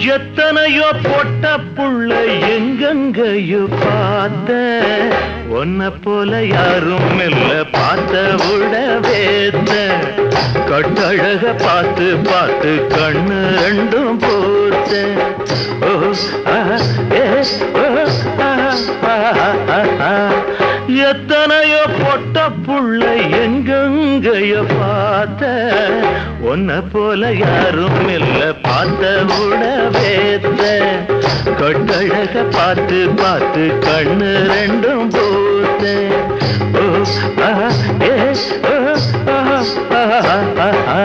எத்தனையோ பொட்ட புள்ள எங்கெங்கையோ பார்த்த உன்னை போல யாரும் இல்ல பார்த்த விட வேத்த கட்டழக பார்த்து பார்த்து கண்ணு ரெண்டும் போத்த ஓ ஆஹா, ஏ, ஓ, ஆஹா, ஆஹா, ஆஹா. எத்தனையோ பொட்ட புள்ள எங்கெங்கையோ பார்த்த உன்னை போல யாரும் இல்ல பார்த்த உடவேத்த கட்டழக பார்த்து பார்த்து கண்ணு ரெண்டும் போத்த ஓ ஆஹா, ஏ, ஓ, ஆஹா, ஆஹா, ஆஹா.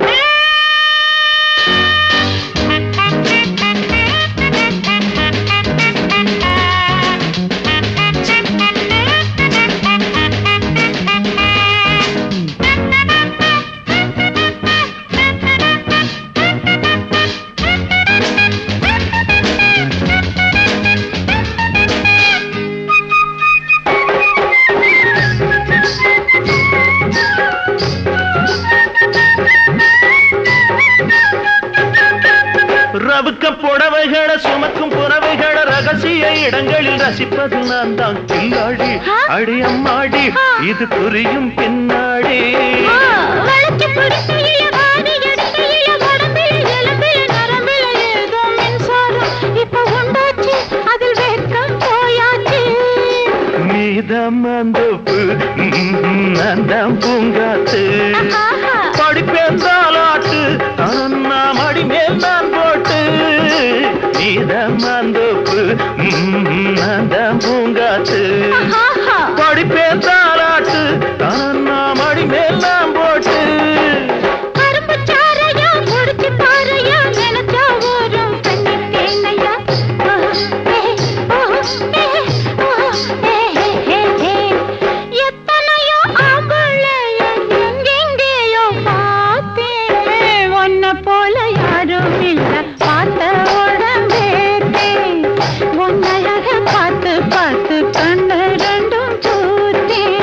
ரவுக்க புடவைகளை சுமக்கும் புறவைகளை ரகசிய இடங்களில் ரசிப்பது நான் தான் கில்லாடி அடி அம்மாடி இது புரியும் பின்னாடி வளைச்சு பிடிக்கையில வாரி எடுக்கையில உடம்பில் எலும்பில் நரம்பில் ஏதோ மின்சாரம் இப்ப உண்டாச்சு அதில் வெட்கம் போயாச்சு நீதம் அந்தோப்பு நான் தான் பூங்காத்து ஆஹா. படிப்பேந்தாலாட்டு நான் அடி மேல் நான் போட்டு நீதம் அந்தோப்பு நான் தான் பூங்காத்து ஆஹா. படிப்பேன் தாலாட்டு நான் அடி மேல் நான் போட்டு கரும்புச் சாறையா, முடிச்சு பாறையா, நினைச்சா ஊரும் கண்ணீர் தேனையா. ஓ, ஏ, ஓ, ஏ, ஓ, ஏ, ஏ, ஏ, ஏ. எத்தனையோ ஆம்பளைய எங்கெங்கேயோ பார்த்தேன். உன்னை போல யாரும் இல்ல பார்த்த உடம்பேத்தே உன்னழக பார்த்து பார்த்து கண்ணு ரெண்டும் பூத்தேன்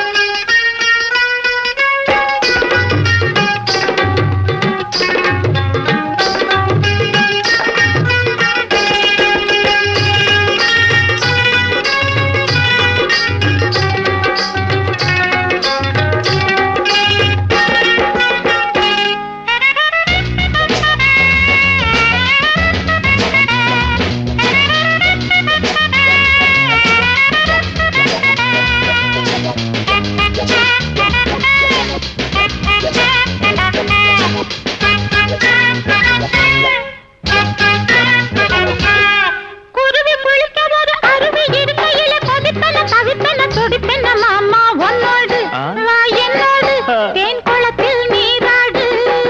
குருவி குளிக்க ஒரு அருவி இருக்கையில கொதிப்பென தவிப்பென துடிப்பென மாமா உன்னோடு ஆ? வா என்னோடு ஆ. தேன் குளத்தில் நீராடு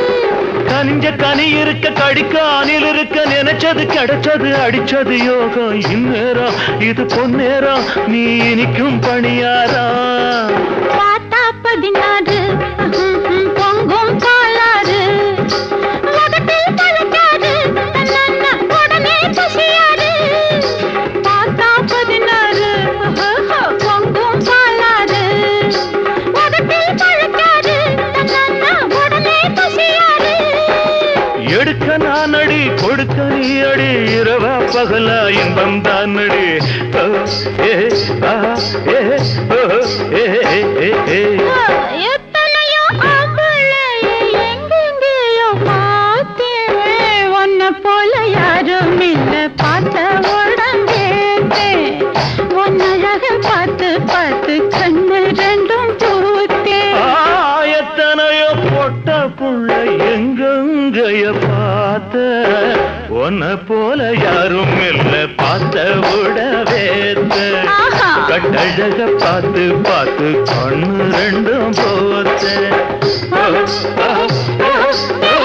கனிஞ்ச கனி இருக்க கடிக்க அணில் இருக்க நினைச்சது கிடைச்சது அடிச்சது யோகம் இந்நேரம் இது பொன்னேரம் நீ இனிக்கும் பணியாரா பார்த்தா பதினாறு ம், ம், பொங்கும் காலாறு முகத்தில் பழக்காறு தன்னன்ன உடனே பசியாறு பார்த்தா பதினாறு ஓஹோ, பொங்கும் காலாறு முகத்தில் பழக்காறு தன்னன்ன உடனே பசியாறு எடுக்க நான் அடி கொடுக்க நீ அடி இரவா பகலா இன்பம் தான் அடி ஓ, ஏ, ஆ, ஏ, ஓ, ஏ, ஏ, ஏ, ஏ. எத்தனையோ ஆம்பளைய எங்கெங்கேயோ பார்த்தேன். உன்னை போல யாரும் இல்ல பார்த்த உடம்பேத்தே. உன்னழக பார்த்து பார்த்து கண்ணு ரெண்டும் பூத்தேன். ஆ, எத்தனையோ பொட்ட புள்ள எங்கெங்கைய பார்த்த உன்னை போல யாரும் இல்ல பார்த்த விடவேத்த ஆஹா. கட்டழக பார்த்து பார்த்து கண்ணு ரெண்டும் போத்த ஓ, ஆ, ஆ, ஆ,